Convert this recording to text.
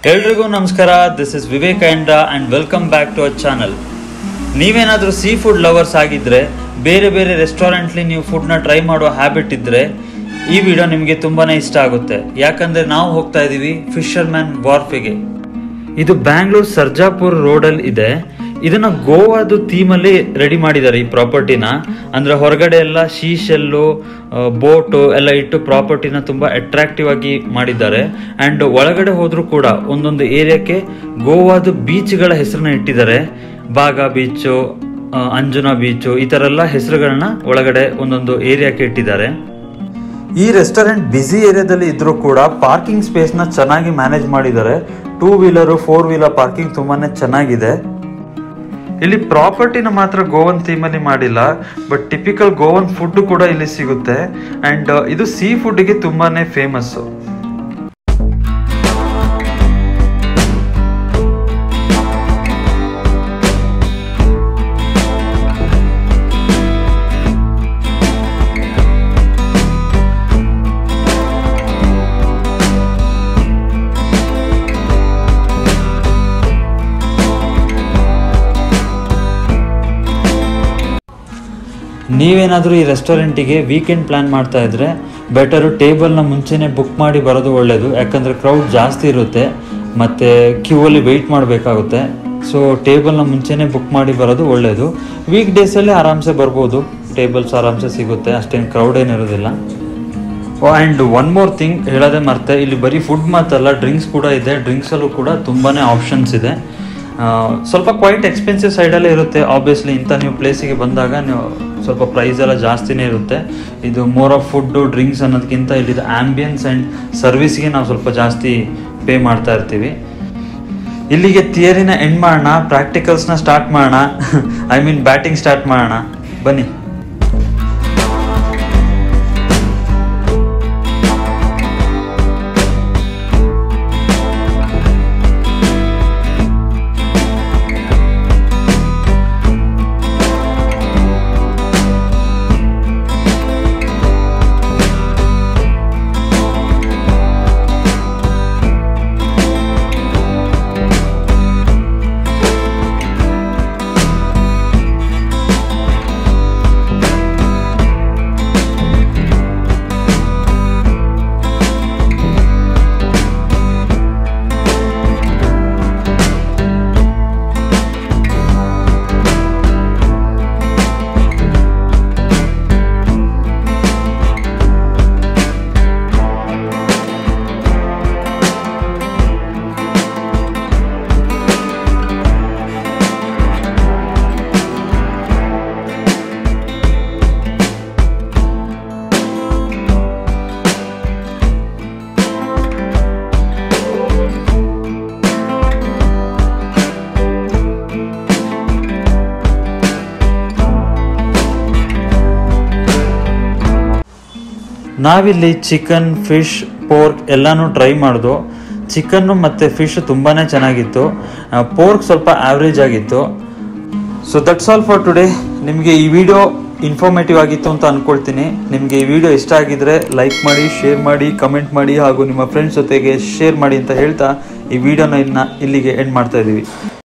ಎಲ್ರಿಗೂ ನಮಸ್ಕಾರ this is Vivekananda and welcome back to our channel ನೀವೇನಾದರೂ ಸೀ ಫುಡ್ ಲವರ್ಸ್ ಆಗಿದ್ದರೆ ಬೇರೆ ಬೇರೆ ರೆಸ್ಟೋರೆಂಟ್ಲಿ ನೀವು ಫುಡ್ನ ಟ್ರೈ ಮಾಡೋ ಹ್ಯಾಬಿಟ್ ಇದ್ದರೆ ಈ ವಿಡಿಯೋ ನಿಮಗೆ ತುಂಬಾ ಇಷ್ಟ ಆಗುತ್ತೆ ಯಾಕಂದರೆ ನಾವು ಹೋಗ್ತಾ ಇದ್ದೀವಿ ಫಿಶರ್ ಮ್ಯಾನ್ ವಾರ್ಫಿಗೆ ಇದು ಬ್ಯಾಂಗ್ಳೂರ್ ಸರ್ಜಾಪುರ್ ರೋಡಲ್ಲಿ ಇದೆ ಇದನ್ನ ಗೋವಾದು ಥೀಮಲ್ಲಿ ರೆಡಿ ಮಾಡಿದ್ದಾರೆ ಈ ಪ್ರಾಪರ್ಟಿನ ಅಂದ್ರೆ ಹೊರಗಡೆ ಎಲ್ಲ ಶೀಶೆಲ್ಲು ಬೋಟು ಎಲ್ಲ ಇಟ್ಟು ಪ್ರಾಪರ್ಟಿನ ತುಂಬಾ ಅಟ್ರಾಕ್ಟಿವ್ ಆಗಿ ಮಾಡಿದ್ದಾರೆ ಅಂಡ್ ಒಳಗಡೆ ಹೋದ್ರೂ ಕೂಡ ಒಂದೊಂದು ಏರಿಯಾಕ್ಕೆ ಗೋವಾದ ಬೀಚ್ಗಳ ಹೆಸರನ್ನ ಇಟ್ಟಿದ್ದಾರೆ ಬಾಗಾ ಬೀಚು ಅಂಜುನಾ ಬೀಚು ಈ ಥರ ಎಲ್ಲ ಹೆಸರುಗಳನ್ನ ಒಳಗಡೆ ಒಂದೊಂದು ಏರಿಯಾಕ್ಕೆ ಇಟ್ಟಿದ್ದಾರೆ ಈ ರೆಸ್ಟೋರೆಂಟ್ ಬ್ಯುಸಿ ಏರಿಯಾದಲ್ಲಿ ಇದ್ರೂ ಕೂಡ ಪಾರ್ಕಿಂಗ್ ಸ್ಪೇಸ್ನ ಚೆನ್ನಾಗಿ ಮ್ಯಾನೇಜ್ ಮಾಡಿದ್ದಾರೆ two wheeler four wheeler parking ತುಂಬಾನೇ ಚೆನ್ನಾಗಿದೆ ಇಲ್ಲಿ ಪ್ರಾಪರ್ಟಿನ ಮಾತ್ರ ಗೋವನ್ ಥೀಮಲ್ಲಿ ಮಾಡಿಲ್ಲ ಬಟ್ ಟಿಪಿಕಲ್ ಗೋವನ್ ಫುಡ್ ಕೂಡ ಇಲ್ಲಿ ಸಿಗುತ್ತೆ ಅಂಡ್ ಇದು ಸೀ ಫುಡ್ಗೆ ತುಂಬಾನೇ ಫೇಮಸ್ಸು ನೀವೇನಾದರೂ ಈ ರೆಸ್ಟೋರೆಂಟಿಗೆ ವೀಕೆಂಡ್ ಪ್ಲ್ಯಾನ್ ಮಾಡ್ತಾ ಇದ್ರೆ ಬೆಟರು ಟೇಬಲ್ನ ಮುಂಚೆನೇ ಬುಕ್ ಮಾಡಿ ಬರೋದು ಒಳ್ಳೆಯದು ಯಾಕಂದರೆ ಕ್ರೌಡ್ ಜಾಸ್ತಿ ಇರುತ್ತೆ ಮತ್ತು ಕ್ಯೂವಲ್ಲಿ ವೆಯ್ಟ್ ಮಾಡಬೇಕಾಗುತ್ತೆ ಸೊ ಟೇಬಲ್ನ ಮುಂಚೆನೇ ಬುಕ್ ಮಾಡಿ ಬರೋದು ಒಳ್ಳೆಯದು ವೀಕ್ ಡೇಸಲ್ಲಿ ಆರಾಮ್ಸೆ ಬರ್ಬೋದು ಟೇಬಲ್ಸ್ ಆರಾಮ್ಸೆ ಸಿಗುತ್ತೆ ಅಷ್ಟೇನು ಕ್ರೌಡ್ ಏನಿರೋದಿಲ್ಲ ಆ್ಯಂಡ್ ಒನ್ ಮೋರ್ ಥಿಂಗ್ ಹೇಳೋದೇ ಮರ್ತೆ ಇಲ್ಲಿ ಬರೀ ಫುಡ್ ಮಾತಲ್ಲ ಡ್ರಿಂಕ್ಸ್ ಕೂಡ ಇದೆ ಡ್ರಿಂಕ್ಸಲ್ಲೂ ಕೂಡ ತುಂಬಾ ಆಪ್ಷನ್ಸ್ ಇದೆ ಆ, ಸ್ವಲ್ಪ ಕ್ವೈಟ್ ಎಕ್ಸ್ಪೆನ್ಸಿವ್ ಸೈಡಲ್ಲೇ ಇರುತ್ತೆ ಆಬ್ವಿಯಸ್ಲಿ ಇಂಥ ನೀವು ಪ್ಲೇಸಿಗೆ ಬಂದಾಗ ನೀವು ಸ್ವಲ್ಪ ಪ್ರೈಸ್ ಎಲ್ಲ ಜಾಸ್ತಿನೇ ಇರುತ್ತೆ ಇದು ಮೋರ್ ಆಫ್ ಫುಡ್ಡು ಡ್ರಿಂಕ್ಸ್ ಅನ್ನೋದಕ್ಕಿಂತ ಇಲ್ಲಿದು ಆ್ಯಂಬಿಯನ್ಸ್ ಆ್ಯಂಡ್ ಸರ್ವಿಸ್ಗೆ ನಾವು ಸ್ವಲ್ಪ ಜಾಸ್ತಿ ಪೇ ಮಾಡ್ತಾ ಇರ್ತೀವಿ ಇಲ್ಲಿಗೆ ಥಿಯರಿನ ಎಂಡ್ ಮಾಡೋಣ ಪ್ರಾಕ್ಟಿಕಲ್ಸ್ನ ಸ್ಟಾರ್ಟ್ ಮಾಡೋಣ ಐ ಮೀನ್ ಬ್ಯಾಟಿಂಗ್ ಸ್ಟಾರ್ಟ್ ಮಾಡೋಣ ಬನ್ನಿ ನಾವಿಲ್ಲಿ ಚಿಕನ್ ಫಿಶ್ ಪೋರ್ಕ್ ಎಲ್ಲಾನು ಟ್ರೈ ಮಾಡಿದ್ವು ಚಿಕನ್ನು ಮತ್ತು ಫಿಶ್ ತುಂಬಾ ಚೆನ್ನಾಗಿತ್ತು ಪೋರ್ಕ್ ಸ್ವಲ್ಪ ಆವ್ರೇಜ್ ಆಗಿತ್ತು so that's all for today ನಿಮಗೆ ಈ ವಿಡಿಯೋ ಇನ್ಫಾರ್ಮೇಟಿವ್ ಆಗಿತ್ತು ಅಂತ ಅಂದ್ಕೊಳ್ತೀನಿ ನಿಮಗೆ ಈ ವಿಡಿಯೋ ಇಷ್ಟ ಆಗಿದ್ರೆ ಲೈಕ್ ಮಾಡಿ ಶೇರ್ ಮಾಡಿ ಕಮೆಂಟ್ ಮಾಡಿ ಹಾಗೂ ನಿಮ್ಮ ಫ್ರೆಂಡ್ಸ್ ಜೊತೆಗೆ ಶೇರ್ ಮಾಡಿ ಅಂತ ಹೇಳ್ತಾ ಈ ವಿಡಿಯೋನ ಇನ್ನು ಇಲ್ಲಿಗೆ ಎಂಡ್ ಮಾಡ್ತಾ ಇದ್ದೀವಿ